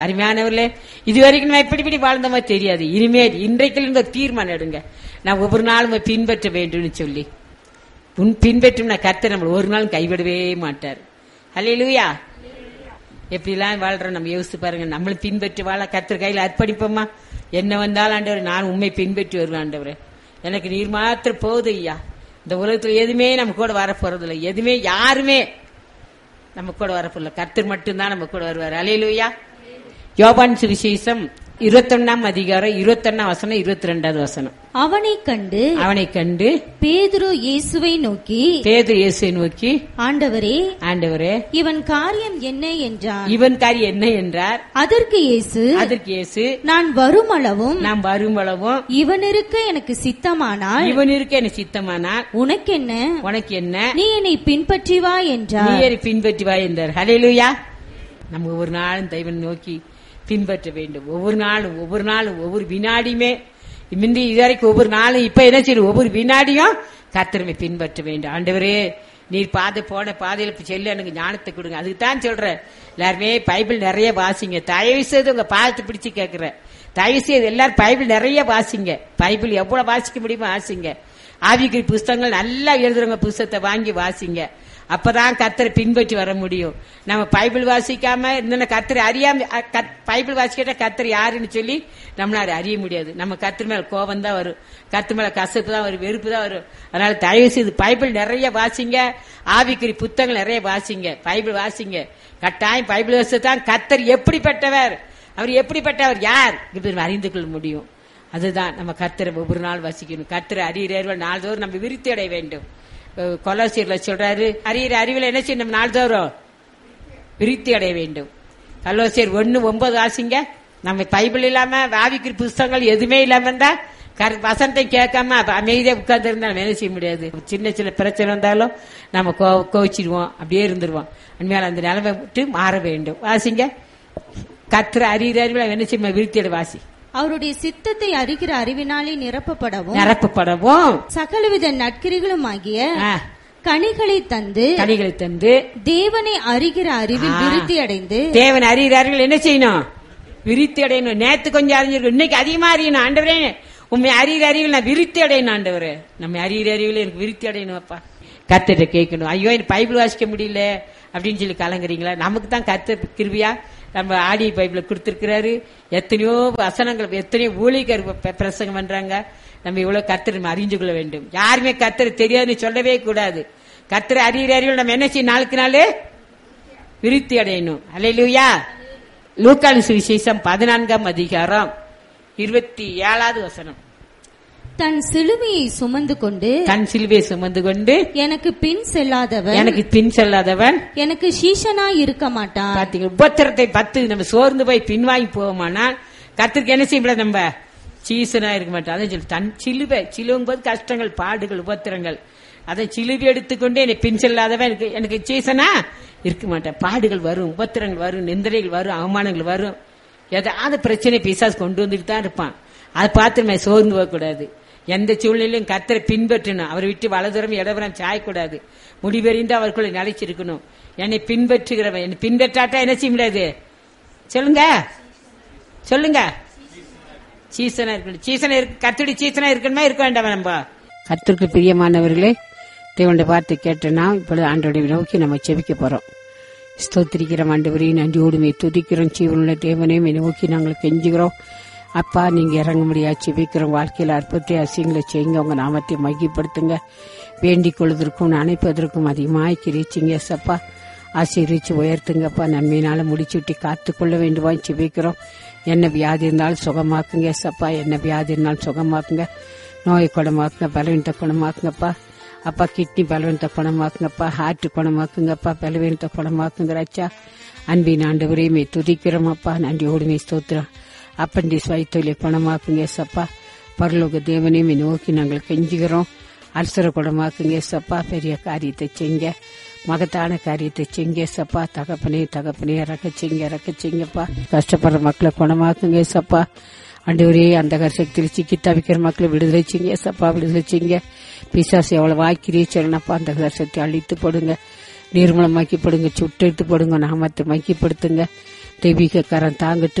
அருமையானவர்களே இதுவரைக்கும் நம்ம எப்படி இப்படி வாழ்ந்தோமோ தெரியாது இனிமேல் இன்றைக்கு இந்த தீர்மானம் எடுங்க நான் ஒவ்வொரு நாளும் பின்பற்ற வேண்டும்னு சொல்லி உன் பின்பற்றும் நான் கர்த்தர் நம்மளை ஒரு நாளும் கைவிடவே மாட்டார் ஹalleluya எப்படிலாம் வாழ்றோம் நம்ம யோசிச்சு பாருங்க நம்மளும் பின்பற்றி வாழ கர்த்தர் கையில் அர்ப்பணிப்போமா என்ன வந்தாலும் ஆண்டவர் நான் உண்மை பின்பற்றி வருவேன் ஆண்டவரே எனக்கு நீர் மாத்திரம் போதும் ஐயா இந்த உலகத்துல எதுவுமே நம்ம கூட வர போறதில்லை எதுவுமே யாருமே நம்ம கூட வரப்போல கர்த்தர் மட்டும்தான் நம்ம கூட வருவார் அலையிலுயா யோபான் சுவிசேஷம் இருபத்தொன்னாம் அதிகாரம் இருபத்தொன்னாம் வசனம் இருபத்தி ரெண்டாவது வசனம் அவனைக் கண்டு அவனை கண்டு பேதுரு இயேசுவை நோக்கி பேது இயேசுவை நோக்கி ஆண்டவரே ஆண்டவரே இவன் காரியம் என்ன என்றான் இவன் காரி என்ன என்றார் அதற்கு இயேசு அதற்கு இயேசு நான் வருமளவும் நாம் வரும்பளவும் இவன் இருக்க எனக்கு சித்தமானால் இவன் இருக்க எனக்கு சித்தமானால் உனக்கென்ன உனக்கு என்ன நீ என்னை பின்பற்றி வா நீ என்றார் என்னை பின்பற்றி வா என்றார் ஹalleluya நம்ம ஒவ்வொரு நாளும் தெய்வன் நோக்கி பின்பற்ற வேண்டும் ஒவ்வொரு நாளும் ஒவ்வொரு நாளும் ஒவ்வொரு வினாடியுமே முந்தி இதுவரைக்கும் ஒவ்வொரு நாளும் இப்ப என்ன செய்யும் ஒவ்வொரு வினாடியும் கத்திரமை பின்பற்ற வேண்டும் ஆண்டவரே நீர் பாதை போன பாதையில இப்ப செல்லு எனக்கு ஞானத்தை கொடுங்க அதுக்கு தான் சொல்றேன் எல்லாருமே பைபிள் நிறைய வாசிங்க தயவு செய்து உங்க பாதத்தை பிடிச்சு கேட்கிறேன் தயவு செய்து எல்லாரும் பைபிள் நிறைய வாசிங்க பைபிள் எவ்வளவு வாசிக்க முடியுமோ வாசிங்க ஆவிக்குறி புஸ்தகங்கள் நல்லா எழுதுறவங்க புஸ்தகத்தை வாங்கி வாசிங்க அப்பதான் கத்தரை பின்பற்றி வர முடியும் நம்ம பைபிள் வாசிக்காம இந்த கத்தரை அறியாம அ, கத்- பைபிள் வாசிக்கிட்ட கத்தர் யாருன்னு சொல்லி நம்மளால அறிய முடியாது நம்ம கத்தர் மேல கோபம் தான் வரும் கத்து மேல கசப்பு தான் வரும் வெறுப்பு தான் வரும் அதனால தயவு செய்து பைபிள் நிறைய வாசிங்க ஆவிக்குறி புத்தகங்கள் நிறைய வாசிங்க பைபிள் வாசிங்க கட்டாயம் பைபிள் வாசித்தான் கத்தர் எப்படிப்பட்டவர் அவர் எப்படிப்பட்டவர் யார் இப்படி அறிந்து கொள்ள முடியும் அதுதான் நம்ம கத்தரை ஒவ்வொரு நாள் வசிக்கணும் கத்தரை அறிகிறவர்கள் நாள்தோறும் நம்ம விருத்தி அடைய வேண்டும் அஹ் கொலோசியர்ல சொல்றாரு அறிகிற அறிவில் என்ன செய்யணும் நம்ம நாள்தோறும் விருத்தி அடைய வேண்டும் கலோசியர் ஒன்னு ஒன்பது வாசிங்க நம்ம பைபிள் இல்லாம ஆவிக்குறி புஸ்தகங்கள் எதுவுமே இல்லாம இருந்தா கர- வசனத்தை கேட்காம அப்ப அமைதியா உட்கார்ந்து இருந்தா நம்ம என்ன செய்ய முடியாது சின்ன சின்ன பிரச்சனை வந்தாலும் நம்ம கோ- கோவிச்சிடுவோம் அப்படியே இருந்துருவோம் உண்மையால அந்த நிலைமை விட்டு மாற வேண்டும் வாசிங்க கத்திர அறிகிற அறிவில் என்ன செய்ய விருத்தியோட வாசி அவருடைய சித்தத்தை அறிகிற அறிவினாலே நிரப்பப்படவும் நிரப்பப்படவும் சகலவித நற்கிரிகளும் ஆகிய ஆ, கனிகளை தந்து கனிகளை தந்து தேவனை அறிகிற அறிவில் ஆ. விருத்தி அடைந்து தேவன் அறிகிறார்கள் என்ன செய்யணும் விருத்தி அடையணும் நேத்து கொஞ்சம் அறிஞ்சிருக்கும் இன்னைக்கு அதிகமா அறியணும் ஆண்டவரே உண்மை அறிகிற அறிவில் நான் விருத்தி அடையணும் ஆண்டவரே நம்ம அறிகிற அறிவில் எனக்கு விருத்தி அடையணும் அப்பா கத்திட்ட கேட்கணும் ஐயோ எனக்கு பைபிள் வாசிக்க முடியல அப்படின்னு சொல்லி கலங்குறீங்களா நமக்கு தான் கத்த கிருபியா நம்ம ஆடி பைபிள கொடுத்திருக்கிறாரு எத்தனையோ வசனங்கள் எத்தனையோ ஊழிகர் ப- பிரசங்கம் பண்றாங்க நம்ம இவ்வளவு கத்தர் நம்ம அறிஞ்சு கொள்ள வேண்டும் யாருமே கத்தர் தெரியாதுன்னு சொல்லவே கூடாது கத்தர் அறிகிற அறிவில் நம்ம என்ன செய்யணும் நாளுக்கு நாள் விருத்தி அடையணும் அல்லேலூயா லூக்கான் சுவிசேஷம் பதினான்காம் அதிகாரம் இருபத்தி ஏழாவது வசனம் தன் சிலுவையை சுமந்து கொண்டு தன் சிலுவை சுமந்து கொண்டு எனக்கு பின் செல்லாதவன் எனக்கு பின் செல்லாதவன் எனக்கு சீஷனாய் இருக்க மாட்டான் பாத்தீங்க உபத்திரத்தை பத்து நம்ம சோர்ந்து போய் பின்வாங்கி போவோமானால் கத்திரிக்கு என்ன செய்ய முடியாது நம்ம சீசனா இருக்க மாட்டோம் அதான் சொல்லி தன் சிலுவை சிலுவும் போது கஷ்டங்கள் பாடுகள் உபத்திரங்கள் அதை சிலுவை எடுத்துக்கொண்டு என்னை பின் செல்லாதவன் எனக்கு எனக்கு சீசனா இருக்க மாட்டேன் பாடுகள் வரும் உபத்திரங்கள் வரும் நிந்தனைகள் வரும் அவமானங்கள் வரும் ஏதாவது பிரச்சனை பிசாசு கொண்டு வந்துட்டு தான் இருப்பான் அதை பார்த்து நம்ம சோர்ந்து போகக்கூடாது எந்த சூழ்நிலையும் கத்தரை பின்பற்றணும் அவரை விட்டு வலதுரம் இடவரம் சாயக்கூடாது முடிவெறிந்து அவருக்குள்ள நிலைச்சிருக்கணும் என்னை பின்பற்றுகிறவன் என்னை பின்பற்றாட்டா என்ன செய்ய முடியாது சொல்லுங்க சொல்லுங்க சீசனா இருக்கணும் சீசனா இருக்கு கத்துடி சீசனா இருக்கணுமா இருக்க வேண்டாம் நம்ம கத்திற்கு பிரியமானவர்களே தேவனுடைய வார்த்தை கேட்டனா இப்பொழுது ஆண்டோடைய நோக்கி நம்ம செபிக்க போறோம் ஸ்தோத்திரிக்கிறோம் ஆண்டவரையும் நன்றியோடுமே துதிக்கிறோம் ஜீவனுள்ள தேவனையும் நோக்கி நாங்கள் கெஞ்சுகிறோம் அப்பா நீங்க இறங்க முடியாது செபிக்கிறோம் வாழ்க்கையில அற்புதத்தை அசியங்களை செய்யுங்க உங்க நாமத்தை மையப்படுத்துங்க வேண்டிக் கொள்வதற்கும் நினைப்பதற்கும் அதிகமாய் கிரிச்சிங்க சப்பா ஆசீர்வச்சு உயர்த்துங்கப்பா நன்மையினால முடிச்சுட்டி காத்து கொள்ள வேண்டுமா செபிக்கிறோம் என்ன வியாதி இருந்தாலும் சுகமாக்குங்க சப்பா என்ன வியாதி இருந்தாலும் சுகமாக்குங்க நோயை குணமாக்குங்க பலவீனத்தை குணமாக்குங்கப்பா அப்பா கிட்னி பலவீனத்தை குணமாக்குங்கப்பா ஹார்ட் குணமாக்குங்கப்பா பலவீனத்தை குணமாக்குங்க ராச்சா அன்பின் ஆண்டவரையுமே துதிக்கிறோம் அப்பா நன்றியோடுமே ஸ்தோத்திரம் அப்பண்டிஸ் வயிற்றுல குணமாக்குங்க சப்பா பரலோக தேவனையுமே நோக்கி நாங்கள் கெஞ்சுகிறோம் அல்சர குணமாக்குங்க சப்பா பெரிய காரியத்தை செய்ங்க மகத்தான காரியத்தை செய்ங்க சப்பா தகப்பனே தகப்பனே இறக்க செய்ங்க இறக்க செய்ங்கப்பா கஷ்டப்படுற மக்களை குணமாக்குங்க சப்பா ஆண்டவரே அந்த சக்தியில் சிக்கி தவிக்கிற மக்களை விடுதலை செய்ங்க சப்பா விடுதலை செய்ங்க பிசாசு எவ்வளவு வாய்க்கிறே சொல்லணப்பா அந்த கஷ்டத்தை அழித்து போடுங்க நீர்மலமாக்கி போடுங்க சுட்டெடுத்து போடுங்க நாமத்தை மைக்கப்படுத்துங்க தெய்வீக கரம் தாங்கட்டும்